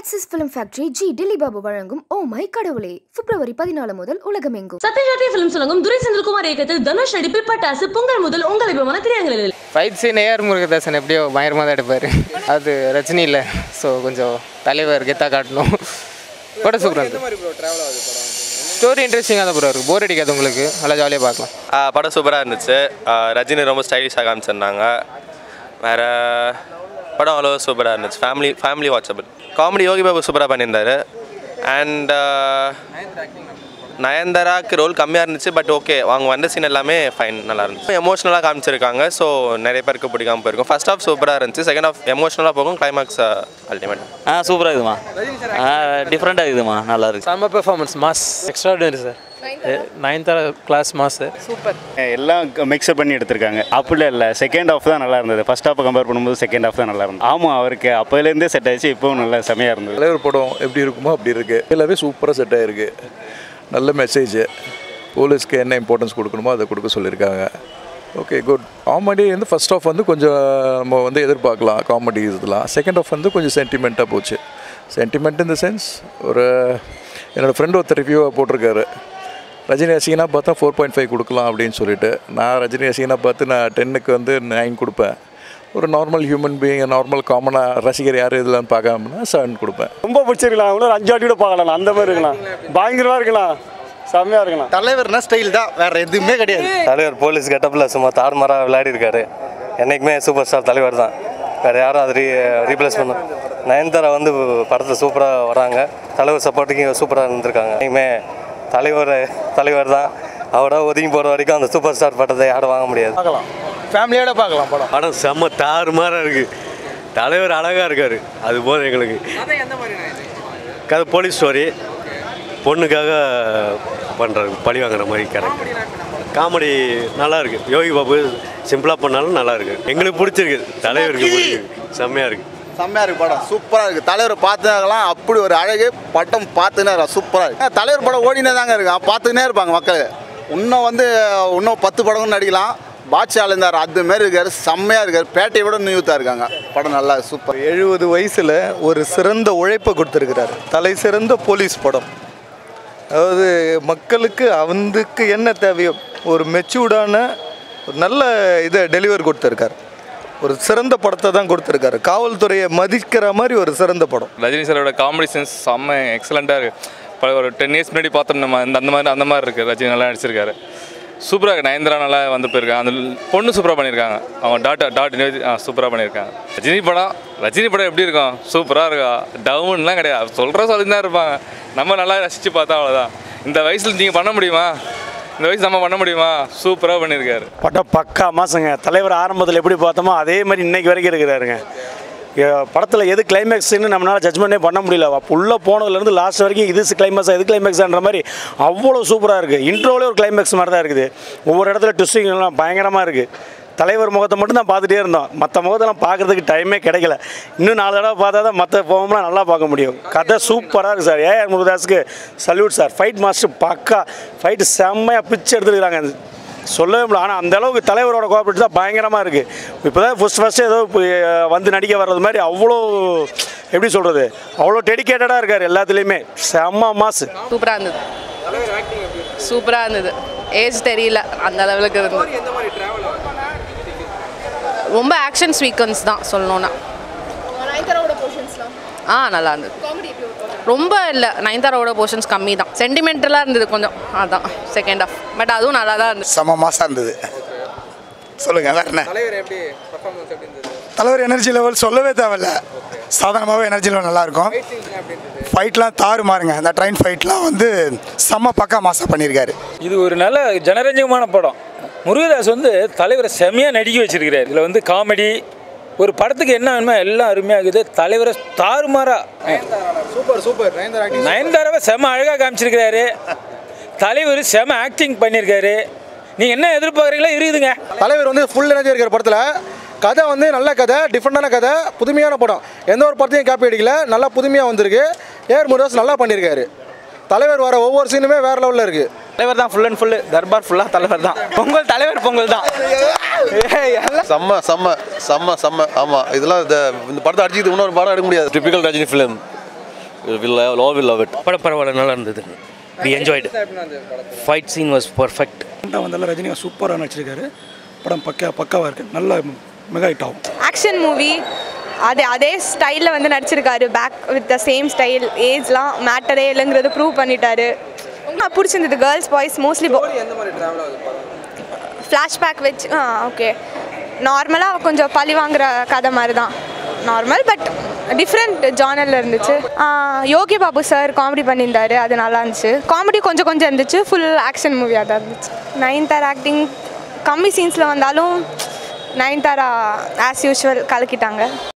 axis film factory G Dilli Babu வழங்கும் oh my கடவுளே பிப்ரவரி பதினாலு முதல் உலகமெங்கும் சத்யஜாதி பிலிம் சொல்லுங்க துரை செந்தில்குமார் இயக்கத்தில் தனுஷ் நடிப்பில் பட்டாசு பொங்கல் முதல் உங்கள் விமான திரையங்களில் ஃபைட் சீன் ஏஆர் முருகதாசன் எப்படியோ பயங்கரமாக தான் எடுப்பார் அது ரஜினி இல்லை ஸோ கொஞ்சம் தலைவர் கெத்தாக காட்டணும் படம் சூப்பராக இருந்தது ஸ்டோரி இன்ட்ரெஸ்டிங்காக தான் ப்ரோ இருக்குது போர் அடிக்காது உங்களுக்கு நல்லா ஜாலியாக பார்க்கலாம் ஆ, படம் சூப்பராக இருந்துச்சு ஆ, ரஜினி ரொம்ப ஸ்டைலிஷாக காமிச்சிருந்தாங்க வேறு படம் அவ்வளோ சூப்பராக இருந்துச்சு family family watchable comedy Yogi Babu சூப்பராக பண்ணியிருந்தாரு அண்ட் நயன்தாராக்கு ரோல் கம்மியாக இருந்துச்சு பட் ஓகே அவங்க வந்த சீன் எல்லாமே ஃபைன் நல்லா இருந்துச்சு எமோஷ்னலாக காமிச்சிருக்காங்க ஸோ நிறைய பேருக்கு பிடிக்காம போயிருக்கும் ஃபர்ஸ்ட் ஹாஃப் சூப்பராக இருந்துச்சு செகண்ட் ஹாஃப் எமோஷ்னலாக போகும் கிளைமாக்ஸ் அல்டிமேட் ஆ சூப்பராக இருக்குதுமா ஆ டிஃப்ரெண்ட்டாக இருக்குதுமா நல்லா இருக்கு செம்ம performance mass extraordinary sir Nayanthara class mass எல்லாம் மிக்சப் பண்ணி எடுத்திருக்காங்க அப்படிலாம் இல்லை செகண்ட் ஹாஃப் தான் நல்லா இருந்தது ஃபர்ஸ்ட் ஹாஃப் கம்பேர் பண்ணும்போது செகண்ட் ஹாஃப் தான் நல்லா இருந்தது ஆமாம் அவருக்கு அப்போலேருந்தே செட் ஆயிடுச்சு இப்போவும் நல்லா செமையாக இருந்தது தலைவர் படம் எப்படி இருக்குமோ அப்படி இருக்கு எல்லாமே சூப்பராக செட் ஆயிருக்கு நல்ல மெசேஜ் போலீஸ்க்கு என்ன இம்பார்ட்டன்ஸ் கொடுக்கணுமோ அதை கொடுக்க சொல்லியிருக்காங்க ஓகே குட் காமெடி வந்து ஃபர்ஸ்ட் ஆஃப் வந்து கொஞ்சம் நம்ம வந்து எதிர்பார்க்கலாம் காமெடி இதெல்லாம் செகண்ட் ஆஃப் வந்து கொஞ்சம் சென்டிமெண்ட்டாக போச்சு சென்டிமெண்ட் இந்த சென்ஸ் ஒரு என்னோடய ஃப்ரெண்ட் ஒருத்தர் ரிவ்யூவாக போட்டிருக்காரு ரஜினி ரசிகனாக பார்த்தா ஃபோர் பாயிண்ட் ஃபைவ் கொடுக்கலாம் அப்படின்னு சொல்லிட்டு நான் ரஜினி ரசிகனாக பார்த்து நான் டென்னுக்கு வந்து நைன் கொடுப்பேன் ஒரு நார்மல் ஹியூமன் பீயிங் நார்மல் காமனாக ரசிகர் யார் இதெல்லாம் பார்க்காமனா செவன் கொடுப்பேன் ரொம்ப பிடிச்சிருக்கலாம் இன்னும் ஒரு அஞ்சு வாட்டி கூட பார்க்கலாம் அந்த மாதிரி இருக்கலாம் பயங்கரமாக இருக்கலாம் செம்மையாக இருக்கலாம் தலைவர்னா ஸ்டைல் தான் வேற எதுவுமே கிடையாது தலைவர் போலீஸ் கெட்டப்பில் சும்மா தாறுமாறாக விளையாடி இருக்காரு என்றைக்குமே சூப்பர் ஸ்டார் தலைவர் தான் வேறு யாரும் அது ரீ ரீப்ளேஸ் பண்ண நயன்தாரா வந்து படத்தில் சூப்பராக வராங்க தலைவர் சப்போர்ட்டுக்கு சூப்பராக இருந்திருக்காங்க என்றைக்குமே தலைவர் தலைவர் தான் அவரோட ஒதுங்கி போகிற வரைக்கும் அந்த சூப்பர் ஸ்டார் பட்டத்தை யாரும் வாங்க முடியாது பார்க்கலாம் ஃபேமிலியோட பார்க்கலாம் படம் படம் செம்ம தாறுமாறாக இருக்குது தலைவர் அழகாக இருக்கார் அது போதும் எங்களுக்கு கதை போலீஸ் ஸ்டோரி பொண்ணுக்காக பண்ணுறாரு பழி வாங்குற மாதிரி கேரக்டர் காமெடி நல்லா இருக்கு யோகி பாபு சிம்பிளாக பண்ணாலும் நல்லா இருக்கு எங்களுக்கு பிடிச்சிருக்கு தலைவருக்கு பிடிச்சிருக்கு செம்மையாக இருக்கு செம்மையா இருக்கு படம் சூப்பரா இருக்கு தலைவர் பார்த்தாங்களாம் அப்படி ஒரு அழகு படம் பார்த்துனே சூப்பரா இருக்கு ஆ, தலைவர் படம் ஓடினே தாங்க இருக்கு பார்த்துக்கினே இருப்பாங்க மக்கள் இன்னும் வந்து இன்னும் பத்து படமும் நடிக்கலாம் பாட்ஷால இருந்தார் அது மாதிரி இருக்காரு செம்மையா இருக்காரு பேட்டையை விட நியூத்தா இருக்காங்க படம் நல்லா சூப்பர் எழுபது வயசில் ஒரு சிறந்த உழைப்பை கொடுத்துருக்கிறார் தலை சிறந்த போலீஸ் படம் அதாவது மக்களுக்கு அவனுக்கு என்ன தேவையோ ஒரு மெச்சூர்டான ஒரு நல்ல இதை டெலிவர் கொடுத்துருக்கார் ஒரு சிறந்த படத்தை தான் கொடுத்துருக்காரு காவல்துறையை மதிக்கிற மாதிரி ஒரு சிறந்த படம் ரஜினி சாரோட காமெடி சென்ஸ் செம்ம எக்ஸலண்ட்டாக இருக்குது இப்போ ஒரு டென் இயர்ஸ் முன்னாடி பார்த்தோம் நம்ம இந்த அந்த மாதிரி அந்த மாதிரி இருக்குது ரஜினி நல்லா நடிச்சிருக்காரு சூப்பராக இருக்குது நயன்தரா நல்லா வந்து போயிருக்காங்க அந்த பொண்ணு சூப்பராக பண்ணியிருக்காங்க அவங்க டாட்டா டாட் நிவேதி ஆ சூப்பராக பண்ணியிருக்காங்க ரஜினி படம் ரஜினி படம் எப்படி இருக்கும் சூப்பராக இருக்கும் டவுன்லாம் கிடையாது சொல்கிற சொல்லி தான் இருப்பாங்க நம்ம நல்லா ரசித்து பார்த்தா அவ்வளோதான் இந்த வயசில் நீங்கள் பண்ண முடியுமா இந்த வயசு நம்ம பண்ண முடியுமா சூப்பராக பண்ணியிருக்காரு படம் பக்கா மாசங்க தலைவர் ஆரம்பத்தில் எப்படி பார்த்தோமோ அதே மாதிரி இன்னைக்கு வரைக்கும் இருக்கிறாருங்க படத்தில் எது கிளைமேக்ஸ்னு நம்மளால் ஜட்ஜ்மெண்ட்டே பண்ண முடியல அப்போ உள்ளே போனதுலேருந்து லாஸ்ட் வரைக்கும் இது கிளைமேக்ஸா இது கிளைமேக்ஸான்ற மாதிரி அவ்வளோ சூப்பராக இருக்குது இன்ட்ரோலே ஒரு கிளைமேக்ஸ் மாதிரி தான் இருக்குது ஒவ்வொரு இடத்துல ட்விஸ்டிங் எல்லாம் பயங்கரமாக இருக்குது தலைவர் முகத்தை மட்டும் தான் பார்த்துட்டே இருந்தோம் மற்ற முகத்தெல்லாம் பார்க்குறதுக்கு டைமே கிடைக்கல இன்னும் நாலு தடவை பார்த்தா தான் மற்ற போகம்லாம் நல்லா பார்க்க முடியும் கதை சூப்பராக இருக்குது சார் ஏஆர் முருகதாஸுக்கு சல்யூட் சார் ஃபைட் மாஸ்டர் பக்கா ஃபைட்டு செம்மையாக பிச்சு எடுத்துருக்காங்க சொல்லவே முடியல ஆனால் அந்த அளவுக்கு தலைவரோட கோஆப்ரேட் தான் பயங்கரமாக இருக்குது இப்போ தான் ஃபஸ்ட் ஃபஸ்ட்டு ஏதோ இப்போ, அஹ், வந்து நடிக்க வர்றது மாதிரி அவ்வளோ எப்படி சொல்கிறது அவ்வளோ டெடிக்கேட்டடாக இருக்கார் எல்லாத்துலேயுமே செம்ம மாசு சூப்பராக இருந்தது சூப்பராக இருந்தது ஏஜ் தெரியல அந்த அளவுக்கு இருந்தது ரொம்ப ஆக்ஷன் சீக்வன்ஸ் தான் சொல்லணும்னா ஆ நல்லா இருந்தது ரொம்ப இல்லை நயன்தாராவோட போர்ஷன்ஸ் கம்மி தான் சென்டிமெண்டலாக இருந்தது கொஞ்சம் அதான் செகண்ட் ஆஃப் பட் அதுவும் நல்லா தான் இருந்தது செம மாசா இருந்தது சொல்லுங்க வேற என்ன தலைவர் எப்படி பர்ஃபார்மன்ஸ் எப்படி இருந்தது தலைவர் எனர்ஜி லெவல் சொல்லவே தேவையில்ல சாதாரணமாகவே எனர்ஜி லெவல் நல்லா இருக்கும் ஃபைட்லாம் தாறு மாறுங்க அந்த ட்ரெயின் ஃபைட்லாம் வந்து செம்ம பக்கா மாசா பண்ணியிருக்காரு இது ஒரு நல்ல ஜனரஞ்சகமான படம் முருகதாஸ் வந்து தலைவரை செம்மையாக நடிக்க வச்சிருக்கிறார் இதில் வந்து காமெடி ஒரு படத்துக்கு என்ன வேணுமோ எல்லாம் அருமையாக இருக்குது தலைவரை தாறுமாறா சூப்பர் சூப்பர் நயன்தாரா நயன்தாராவை செம அழகாக காமிச்சிருக்கிறாரு தலைவர் செம ஆக்டிங் பண்ணியிருக்காரு நீங்கள் என்ன எதிர்பார்க்குறீங்களோ இருக்குதுங்க தலைவர் வந்து ஃபுல் எனர்ஜி இருக்கிற படத்தில் கதை வந்து நல்ல கதை டிஃப்ரெண்டான கதை புதுமையான படம் எந்த ஒரு படத்தையும் காப்பி அடிக்கல நல்லா புதுமையாக வந்திருக்கு ஏர் முருகஸ் நல்லா பண்ணியிருக்காரு தலைவர் வர ஒவ்வொரு சீனுமே வேற லெவலில் இருக்குது தலைவர் தான் ஃபுல் அண்ட் ஃபுல் தர்பார் ஃபுல்லாக தலைவர் தான் பொங்கல் தலைவர் பொங்கல் தான் செம்ம செம்ம செம்ம செம்ம ஆமாம் இதெல்லாம் இந்த இந்த படத்தை அடிச்சுக்கிட்டு இன்னொரு படம் எடுக்க முடியாது typical Rajini film will all will love it படம் பரவாயில்ல நல்லா இருந்தது we enjoyed fight scene was perfect வந்தால ரஜினி சூப்பராக நடிச்சிருக்காரு படம் பக்கா பக்காவாக இருக்குது நல்ல மெகா ஹிட் ஆகும் ஆக்ஷன் மூவி அது அதே ஸ்டைலில் வந்து நடிச்சிருக்காரு back with the same style ஏஜ்லாம் மேட்டரே இல்லைங்கிறது ப்ரூவ் பண்ணிட்டாரு ரொம்ப பிடிச்சிருந்தது கேர்ள்ஸ் பாய்ஸ் மோஸ்ட்லி ஃப்ளாஷ்பேக் வச்சு ஆ ஓகே நார்மலாக கொஞ்சம் பழி வாங்குற கதை மாதிரி தான் நார்மல் பட் டிஃப்ரெண்ட் ஜானரில் இருந்துச்சு ஆ, யோகி பாபு சார் காமெடி பண்ணியிருந்தாரு அது நல்லா இருந்துச்சு காமெடி கொஞ்சம் கொஞ்சம் இருந்துச்சு ஃபுல் ஆக்ஷன் மூவியாக தான் இருந்துச்சு நைன்தார் ஆக்டிங் கம்மி சீன்ஸில் வந்தாலும் நயன்தாரா ஆஸ் யூஷுவல் கலக்கிட்டாங்க